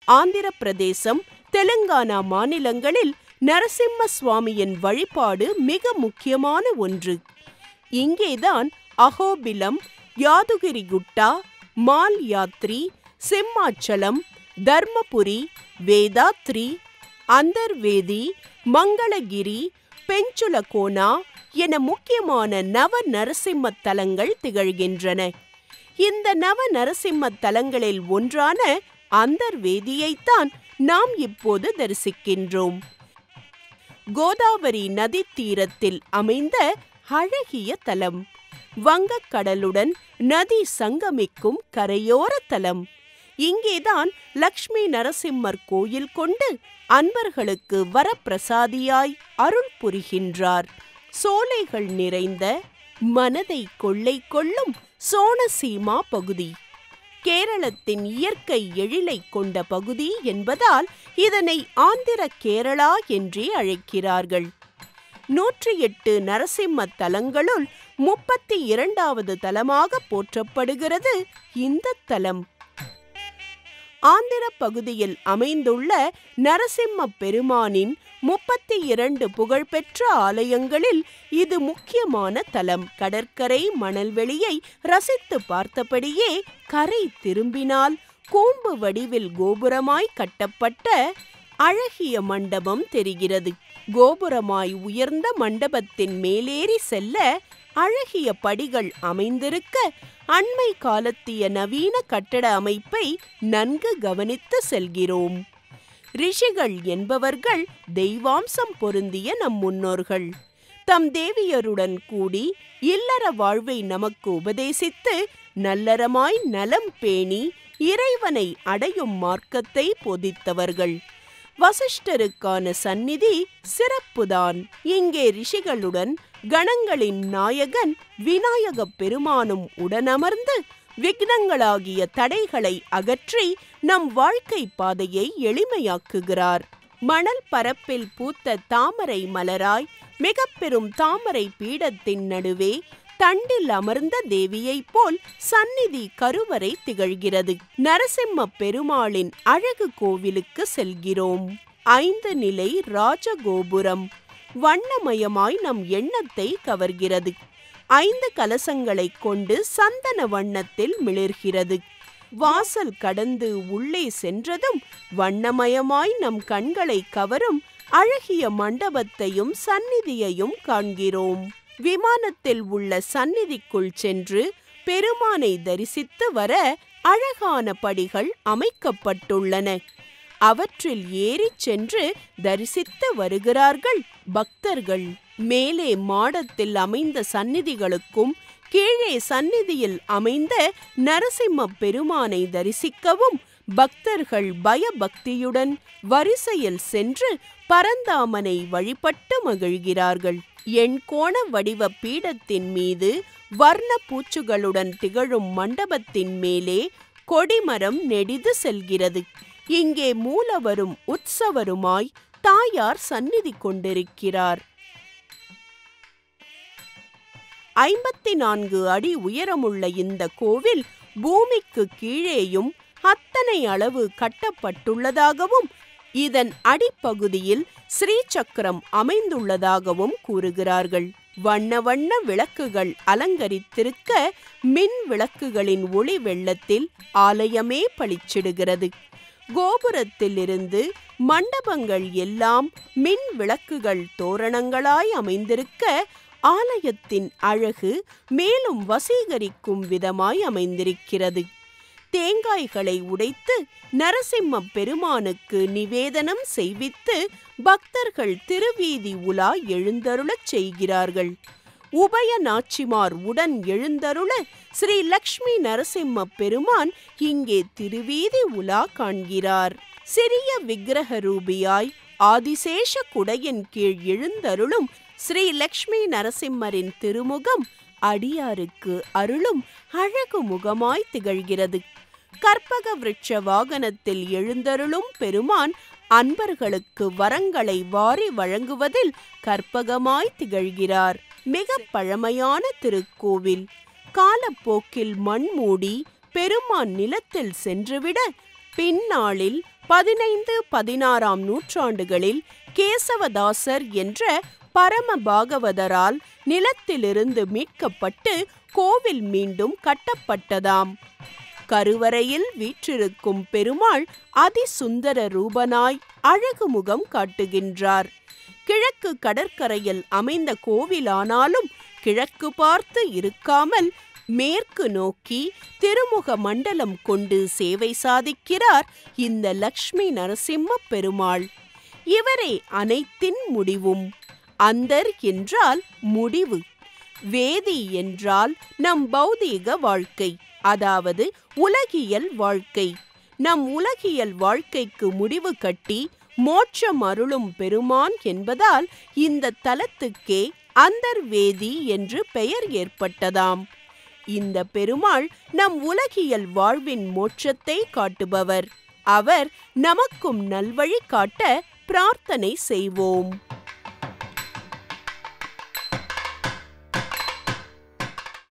ஆந்திர பிரதேசம் தெலுங்கானா மாநிலங்களில் நரசிம்ம சுவாமியின் வழிபாடு மிக முக்கியமான ஒன்று இங்கேதான் அஹோபிலம் யாதுகிரி குட்டா மால் யாத்ரி சிம்மாச்சலம் தர்மபுரி வேதாத்ரி அந்தர்வேதி மங்களகிரி பெஞ்சுலகோனா என முக்கியமான நவ நரசிம்ம தலங்கள் திகழ்கின்றன இந்த நவ நரசிம்ம தலங்களில் ஒன்றான அந்தர்வேதியைத்தான் நாம் இப்போது தரிசிக்கின்றோம் கோதாவரி நதி தீரத்தில் அமைந்த அழகிய தலம் வங்கக்கடலுடன் நதி சங்கமிக்கும் கரையோர தலம் இங்கேதான் லக்ஷ்மி நரசிம்மர் கோயில் கொண்டு அன்பர்களுக்கு வரப்பிரசாதியாய் அருள் புரிகின்றார் சோலைகள் நிறைந்த மனதை கொள்ளை கொள்ளும் சோனசீமா பகுதி கேரளத்தின் இயற்கை எழிலை கொண்ட பகுதி என்பதால் இதனை ஆந்திர கேரளா என்றே அழைக்கிறார்கள் நூற்றி எட்டு நரசிம்ம தலங்களுள் முப்பத்தி இரண்டாவது தலமாக போற்றப்படுகிறது இந்த தலம் ஆந்திர பகுதியில் அமைந்துள்ள நரசிம்ம பெருமானின் முப்பத்தி இரண்டு புகழ்பெற்ற ஆலயங்களில் இது முக்கியமான தலம் கடற்கரை மணல்வெளியை ரசித்து பார்த்தபடியே கரை திரும்பினால் கூம்பு வடிவில் கோபுரமாய் கட்டப்பட்ட அழகிய மண்டபம் தெரிகிறது கோபுரமாய் உயர்ந்த மண்டபத்தின் மேலேறி செல்ல அழகிய படிகள் அமைந்திருக்க அண்மை காலத்திய நவீன கட்டட அமைப்பை நன்கு கவனித்து செல்கிறோம் ரிஷிகள் என்பவர்கள் தெய்வாம்சம் பொருந்திய நம் முன்னோர்கள் தம் தேவியருடன் கூடி இல்லற வாழ்வை நமக்கு உபதேசித்து நல்லறமாய் நலம் பேணி இறைவனை அடையும் மார்க்கத்தை போதித்தவர்கள் வசிஷ்டருக்கான சந்நிதி சிறப்புதான் இங்கே ரிஷிகளுடன் கணங்களின் நாயகன் விநாயகப் பெருமானும் உடனமர்ந்து விக்னங்களாகிய தடைகளை அகற்றி நம் வாழ்க்கை பாதையை எளிமையாக்குகிறார் மணல் பரப்பில் பூத்த தாமரை மலராய் மிக பெரும் தாமரை பீடத்தின் நடுவே தண்டில் அமர்ந்த தேவியைப் போல் சந்நிதி கருவறை திகழ்கிறது நரசிம்ம பெருமாளின் அழகு கோவிலுக்கு செல்கிறோம் ஐந்து நிலை ராஜகோபுரம் வண்ணமயமாய் நம் எண்ணத்தை கவர்கிறது ஐந்து கலசங்களை கொண்டு சந்தன வண்ணத்தில் மிளிர்கிறது வாசல் கடந்து உள்ளே சென்றதும் வண்ணமயமாய் நம் கண்களை கவரும் அழகிய மண்டபத்தையும் சந்நிதியையும் காண்கிறோம் விமானத்தில் உள்ள சந்நிதிக்குள் சென்று பெருமானை தரிசித்து வர அழகான படிகள் அமைக்கப்பட்டுள்ளன அவற்றில் ஏறிச் சென்று தரிசித்து வருகிறார்கள் பக்தர்கள் மேலே மாடத்தில் அமைந்த சந்நிதிகளுக்கும் கீழே சந்நிதியில் அமைந்த நரசிம்ம பெருமானை தரிசிக்கவும் பக்தர்கள் பயபக்தியுடன் வரிசையில் சென்று பரந்தாமனை வழிபட்டு மகிழ்கிறார்கள் எண்கோண வடிவ பீடத்தின் மீது வர்ண பூச்சுகளுடன் திகழும் மண்டபத்தின் மேலே கொடிமரம் நெடிது செல்கிறது இங்கே மூலவரும் உற்சவருமாய் தாயார் சந்நிதி கொண்டிருக்கிறார் ஐம்பத்தி நான்கு அடி உயரமுள்ள இந்த கோவில் பூமிக்கு கீழேயும் அத்தனை அளவு கட்டப்பட்டுள்ளதாகவும் இதன் அடிப்பகுதியில் ஸ்ரீசக்கரம் அமைந்துள்ளதாகவும் கூறுகிறார்கள் வண்ண வண்ண விளக்குகள் அலங்கரித்திருக்க மின் விளக்குகளின் ஒளி வெள்ளத்தில் ஆலயமே பளிச்சிடுகிறது கோபுரத்திலிருந்து மண்டபங்கள் எல்லாம் மின் விளக்குகள் தோரணங்களாய் அமைந்திருக்க ஆலயத்தின் அழகு மேலும் வசீகரிக்கும் விதமாய் அமைந்திருக்கிறது தேங்காய்களை உடைத்து நரசிம்ம பெருமானுக்கு நிவேதனம் செய்வித்து பக்தர்கள் திருவீதி உலா எழுந்தருளச் செய்கிறார்கள் உபய நாச்சிமார் உடன் எழுந்தருள ஸ்ரீ லக்ஷ்மி நரசிம்ம பெருமான் இங்கே திருவீதி உலா காண்கிறார் சிறிய விக்கிரக ரூபியாய் ஆதிசேஷ குடையின் கீழ் எழுந்தருளும் ஸ்ரீ லக்ஷ்மி நரசிம்மரின் திருமுகம் அடியாருக்கு அருளும் அழகு முகமாய் திகழ்கிறது கற்பக விருட்ச வாகனத்தில் எழுந்தருளும் பெருமான் அன்பர்களுக்கு வரங்களை வாரி வழங்குவதில் கற்பகமாய் திகழ்கிறார் மிக பழமையான திருக்கோவில் காலப்போக்கில் மண் மூடி பெருமான் நிலத்தில் சென்றுவிட பின்னாளில் பதினைந்து பதினாறாம் நூற்றாண்டுகளில் கேசவதாசர் என்ற பரம பாகவதரால் நிலத்திலிருந்து மீட்கப்பட்டு கோவில் மீண்டும் கட்டப்பட்டதாம் கருவறையில் வீற்றிருக்கும் பெருமாள் அதிசுந்தர ரூபனாய் அழகு முகம் காட்டுகின்றார் கிழக்கு கடற்கரையில் அமைந்த கோவிலானாலும் கிழக்கு பார்த்து இருக்காமல் மேற்கு நோக்கி திருமுக மண்டலம் கொண்டு சேவை சாதிக்கிறார் இந்த லக்ஷ்மி நரசிம்ம பெருமாள் இவரே அனைத்தின் முடிவும் அந்தர் என்றால் முடிவு வேதி என்றால் நம் பௌதீக வாழ்க்கை அதாவது உலகியல் வாழ்க்கை நம் உலகியல் வாழ்க்கைக்கு முடிவு கட்டி மோட்சம் அருளும் பெருமான் என்பதால் இந்த தலத்துக்கே அந்தர்வேதி என்று பெயர் ஏற்பட்டதாம் இந்த பெருமாள் நம் உலகியல் வாழ்வின் மோட்சத்தை காட்டுபவர் அவர் நமக்கும் நல்வழி காட்ட பிரார்த்தனை செய்வோம்